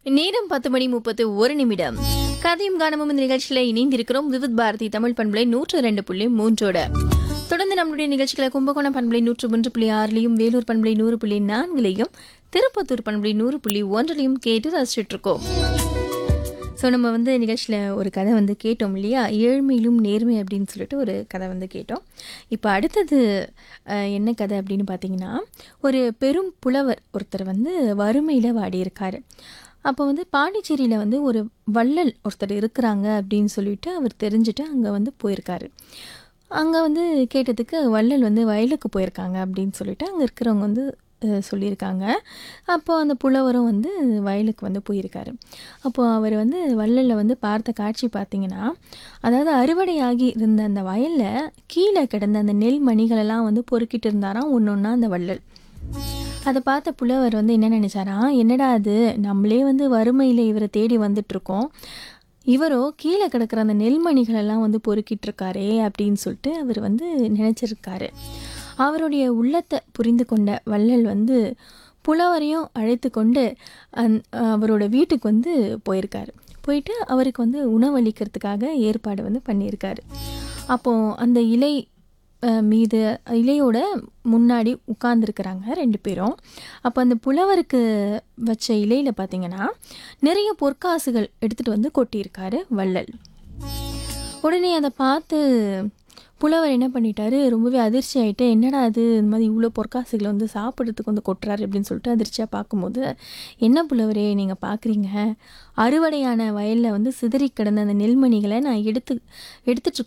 நேரம் பத்து மணி முப்பத்து ஒரு நிமிடம் கதையும் காணமும் இந்த நிகழ்ச்சியில இணைந்திருக்கிறோம் விவித் பாரதி தமிழ் பண்பலை நூற்று ரெண்டு புள்ளி மூன்றோட தொடர்ந்து நம்மளுடைய நிகழ்ச்சிகளை கும்பகோணம் பண்பலை நூற்று ஒன்று புள்ளி ஆறுலையும் வேலூர் பண்பலை நூறு புள்ளி நான்குலையும் திருப்பத்தூர் பண்பலை நூறு புள்ளி ஒன்றிலையும் கேட்டு ரசிச்சுட்டு இருக்கோம் ஸோ நம்ம வந்து நிகழ்ச்சியில் ஒரு கதை வந்து கேட்டோம் இல்லையா ஏழ்மையிலும் நேர்மை அப்படின்னு சொல்லிட்டு ஒரு கதை வந்து கேட்டோம் இப்போ அடுத்தது அஹ், என்ன கதை அப்படின்னு பார்த்தீங்கன்னா ஒரு பெரும் புலவர் ஒருத்தர் வந்து வறுமையில் வாடியிருக்காரு அப்போ வந்து பாண்டிச்சேரியில் வந்து ஒரு வள்ளல் ஒருத்தர் இருக்கிறாங்க அப்படின்னு சொல்லிட்டு அவர் தெரிஞ்சுட்டு அங்கே வந்து போயிருக்காரு அங்கே வந்து கேட்டதுக்கு வள்ளல் வந்து வயலுக்கு போயிருக்காங்க அப்படின்னு சொல்லிட்டு அங்கே இருக்கிறவங்க வந்து அஹ், சொல்லியிருக்காங்க அப்போ அந்த புலவரும் வந்து வயலுக்கு வந்து போயிருக்காரு அப்போ அவர் வந்து வள்ளலில் வந்து பார்த்த காட்சி பார்த்தீங்கன்னா அதாவது அறுவடையாகி இருந்த அந்த வயலில் கீழே கிடந்த அந்த நெல் மணிகளெல்லாம் வந்து பொறுக்கிட்டு இருந்தாராம் ஒன்று ஒன்றா அந்த வள்ளல் அதை பார்த்த புலவர் வந்து என்ன நினைச்சாராம் என்னடா அது நம்மளே வந்து வறுமையில் இவரை தேடி வந்துட்டுருக்கோம் இவரோ கீழே கிடக்கிற அந்த நெல்மணிகளெல்லாம் வந்து பொறுக்கிட்டு இருக்காரே அப்படின்னு சொல்லிட்டு அவர் வந்து நினச்சிருக்காரு அவருடைய உள்ளத்தை புரிந்து கொண்ட வள்ளல் வந்து புலவரையும் அழைத்து கொண்டு அந் அவரோட வீட்டுக்கு வந்து போயிருக்காரு போயிட்டு அவருக்கு வந்து உணவளிக்கிறதுக்காக ஏற்பாடு வந்து பண்ணியிருக்காரு அப்போ அந்த இலை அஹ், மீது இலையோட முன்னாடி உட்கார்ந்துருக்குறாங்க ரெண்டு பேரும் அப்போ அந்த புலவருக்கு வச்ச இலையில் பார்த்தீங்கன்னா நிறைய பொற்காசுகள் எடுத்துகிட்டு வந்து கொட்டியிருக்காரு வள்ளல் உடனே அதை பார்த்து புலவர் என்ன பண்ணிட்டாரு ரொம்பவே அதிர்ச்சி ஆயிட்டு என்னடா அது இந்த மாதிரி இவ்வளோ பொற்காசுகளை வந்து சாப்பிட்றதுக்கு வந்து கொட்டுறாரு அப்படின்னு சொல்லிட்டு அதிர்ச்சியாக பார்க்கும்போது என்ன புலவரே நீங்கள் பார்க்குறீங்க அறுவடையான வயலில் வந்து சிதறி கிடந்த அந்த நெல்மணிகளை நான் எடுத்து எடுத்துட்டு